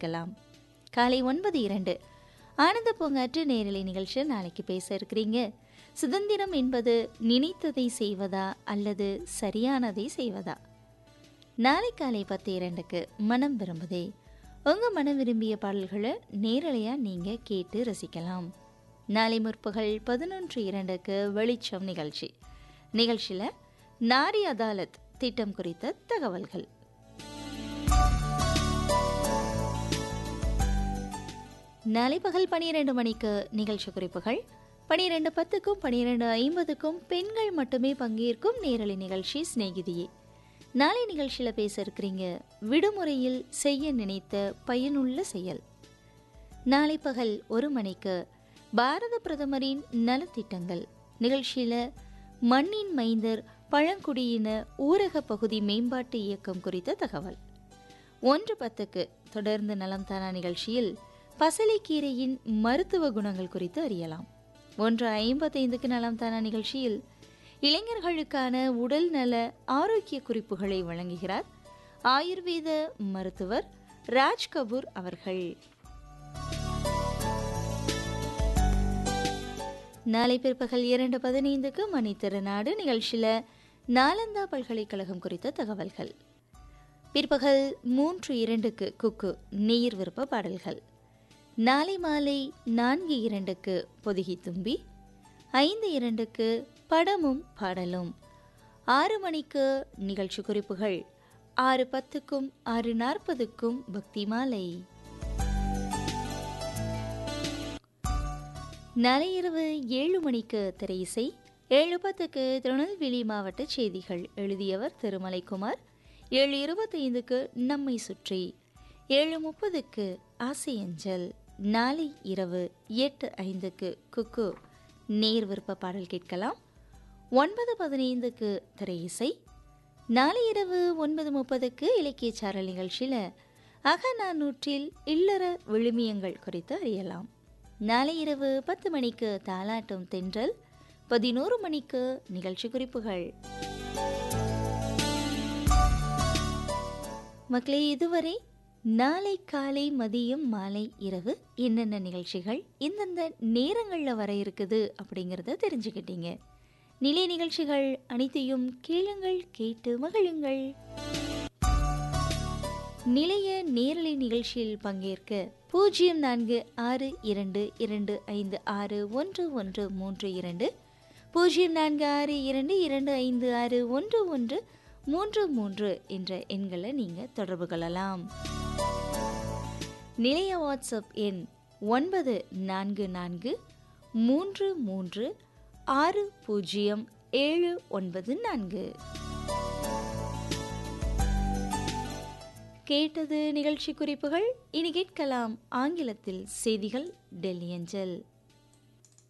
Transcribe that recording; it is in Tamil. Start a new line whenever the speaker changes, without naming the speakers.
கேட்கலாம் காலை ஒன்பது இரண்டு ஆனந்த பூங்காற்று நேரலை நிகழ்ச்சி நாளைக்கு பேச இருக்கிறீங்க சுதந்திரம் என்பது நினைத்ததை செய்வதா அல்லது சரியானதை செய்வதா நாளை காலை பத்து இரண்டுக்கு மனம் விரும்புதே உங்கள் மனம் விரும்பிய பாடல்களை நேரலையாக நீங்கள் கேட்டு ரசிக்கலாம் நாளை முற்பகல் பதினொன்று இரண்டுக்கு வெளிச்சம் நிகழ்ச்சி நிகழ்ச்சியில் நாரி அதாலத் திட்டம் குறித்த தகவல்கள் நாளை பகல் பனிரெண்டு மணிக்கு நிகழ்ச்சி குறிப்புகள் பனிரெண்டு பத்துக்கும் பனிரெண்டு ஐம்பதுக்கும் பெண்கள் மட்டுமே பங்கேற்கும் நேரலை நிகழ்ச்சி சிநேகிதியே நாளை நிகழ்ச்சியில் பேச இருக்கிறீங்க விடுமுறையில் செய்ய நினைத்த பயனுள்ள செயல் நாளை பகல் ஒரு மணிக்கு பாரத பிரதமரின் நலத்திட்டங்கள் நிகழ்ச்சியில் மண்ணின் மைந்தர் பழங்குடியின ஊரக பகுதி மேம்பாட்டு இயக்கம் குறித்த தகவல் ஒன்று பத்துக்கு தொடர்ந்து நலம் தானா நிகழ்ச்சியில் பசலைக்கீரையின் மருத்துவ குணங்கள் குறித்து அறியலாம் ஒன்று ஐம்பத்தைந்துக்கு நலம் தானா நிகழ்ச்சியில் இளைஞர்களுக்கான உடல் நல ஆரோக்கிய குறிப்புகளை வழங்குகிறார் ஆயுர்வேத மருத்துவர் ராஜ் கபூர் அவர்கள் நாளை பிற்பகல் இரண்டு பதினைந்துக்கு மணி திருநாடு நிகழ்ச்சியில் நாலந்தா பல்கலைக்கழகம் குறித்த தகவல்கள் பிற்பகல் மூன்று இரண்டுக்கு குக்கு நீர் விருப்ப பாடல்கள் நாளை மாலை நான்கு இரண்டுக்கு பொதுகி தும்பி ஐந்து இரண்டுக்கு படமும் பாடலும் ஆறு மணிக்கு நிகழ்ச்சி குறிப்புகள் ஆறு பத்துக்கும் ஆறு நாற்பதுக்கும் பக்தி மாலை நாளை இரவு ஏழு மணிக்கு திரையிசை ஏழு பத்துக்கு திருநெல்வேலி மாவட்ட செய்திகள் எழுதியவர் திருமலைக்குமார் ஏழு இருபத்தைந்துக்கு நம்மை சுற்றி ஏழு முப்பதுக்கு ஆசையஞ்சல் நாளை இரவு எட்டு ஐந்துக்கு குக்கு நேர் விருப்ப பாடல் கேட்கலாம் ஒன்பது பதினைந்துக்கு திரையிசை நாளை இரவு ஒன்பது முப்பதுக்கு இலக்கிய சாரல் நிகழ்ச்சியில் அகநானூற்றில் இல்லற விழுமியங்கள் குறித்து அறியலாம் நாளை இரவு பத்து மணிக்கு தாலாட்டும் தென்றல் பதினோரு மணிக்கு நிகழ்ச்சி குறிப்புகள் மக்களே இதுவரை நாளை காலை மதியம் மாலை இரவு என்னென்ன நிகழ்ச்சிகள் இந்தந்த நேரங்களில் வர இருக்குது அப்படிங்கிறத தெரிஞ்சுக்கிட்டீங்க நிலை நிகழ்ச்சிகள் அனைத்தையும் கேளுங்கள் கேட்டு மகிழுங்கள் நிலைய நேரலை நிகழ்ச்சியில் பங்கேற்க பூஜ்ஜியம் நான்கு ஆறு இரண்டு இரண்டு ஐந்து ஆறு ஒன்று ஒன்று மூன்று இரண்டு பூஜ்ஜியம் நான்கு ஆறு இரண்டு இரண்டு ஐந்து ஆறு ஒன்று ஒன்று மூன்று மூன்று என்ற எண்களை நீங்கள் தொடர்பு கொள்ளலாம் நிலைய வாட்ஸ்அப் எண் ஒன்பது நான்கு நான்கு மூன்று மூன்று ஆறு பூஜ்ஜியம் ஏழு ஒன்பது நான்கு கேட்டது நிகழ்ச்சி குறிப்புகள் இனி கேட்கலாம் ஆங்கிலத்தில் செய்திகள் டெல்லி அஞ்சல்